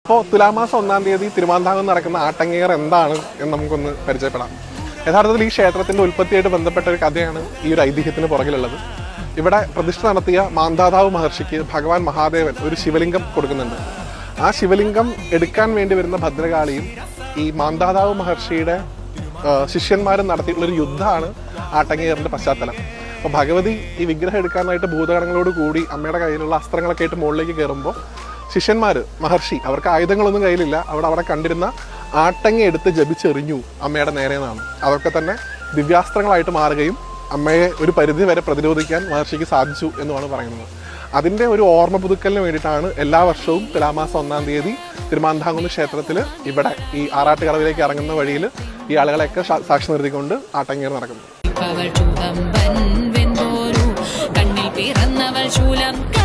ഇപ്പോൾ തുലാമാസം ഒന്നാം തീയതി തിരുമാന്താംകുന്ന് നടക്കുന്ന ആട്ടങ്ങേർ എന്താണ് എന്ന് നമുക്കൊന്ന് പരിചയപ്പെടാം യഥാർത്ഥത്തിൽ ഈ ക്ഷേത്രത്തിന്റെ ഉൽപ്പത്തിയായിട്ട് ബന്ധപ്പെട്ട ഒരു കഥയാണ് ഈ ഒരു ഐതിഹ്യത്തിന് പുറകിലുള്ളത് ഇവിടെ പ്രതിഷ്ഠ നടത്തിയ മാന്താതാവ് മഹർഷിക്ക് ഭഗവാൻ മഹാദേവൻ ഒരു ശിവലിംഗം കൊടുക്കുന്നുണ്ട് ആ ശിവലിംഗം എടുക്കാൻ വേണ്ടി വരുന്ന ഭദ്രകാളിയും ഈ മാന്താതാവ് മഹർഷിയുടെ ആ, ശിഷ്യന്മാരും നടത്തിയിട്ടുള്ള ഒരു യുദ്ധമാണ് ആട്ടങ്ങേറിന്റെ പശ്ചാത്തലം അപ്പോൾ ഭഗവതി ഈ വിഗ്രഹം എടുക്കാനായിട്ട് ഭൂതഗണങ്ങളോട് കൂടി അമ്മയുടെ കയ്യിലുള്ള അസ്ത്രങ്ങളൊക്കെ ആയിട്ട് മുകളിലേക്ക് കയറുമ്പോൾ ശിഷ്യന്മാര് മഹർഷി അവർക്ക് ആയുധങ്ങളൊന്നും കയ്യിലില്ല അവിടെ അവിടെ കണ്ടിരുന്ന ആട്ടങ്ങ എടുത്ത് ജപിച്ചെറിഞ്ഞു അമ്മയുടെ നേരെ നിന്നാണ് അതൊക്കെ തന്നെ ദിവ്യാസ്ത്രങ്ങളായിട്ട് മാറുകയും അമ്മയെ ഒരു പരിധി വരെ പ്രതിരോധിക്കാൻ മഹർഷിക്ക് സാധിച്ചു എന്നുമാണ് പറയുന്നത് അതിന്റെ ഒരു ഓർമ്മ പുതുക്കലിന് വേണ്ടിയിട്ടാണ് എല്ലാ വർഷവും തുലാമാസം ഒന്നാം തീയതി തിരുമാന്താംകുന്ന് ക്ഷേത്രത്തിൽ ഇവിടെ ഈ ആറാട്ടുകടവിലേക്ക് ഇറങ്ങുന്ന വഴിയിൽ ഈ ആളുകളെയൊക്കെ സാ- സാക്ഷി നിർത്തിക്കൊണ്ട് ആട്ടങ്ങേർ നടക്കുന്നത് അവൾ ചൂതമ്പൻ വെന്തോരു കണ്ണിൽ പിറന്നവൾ ശൂലം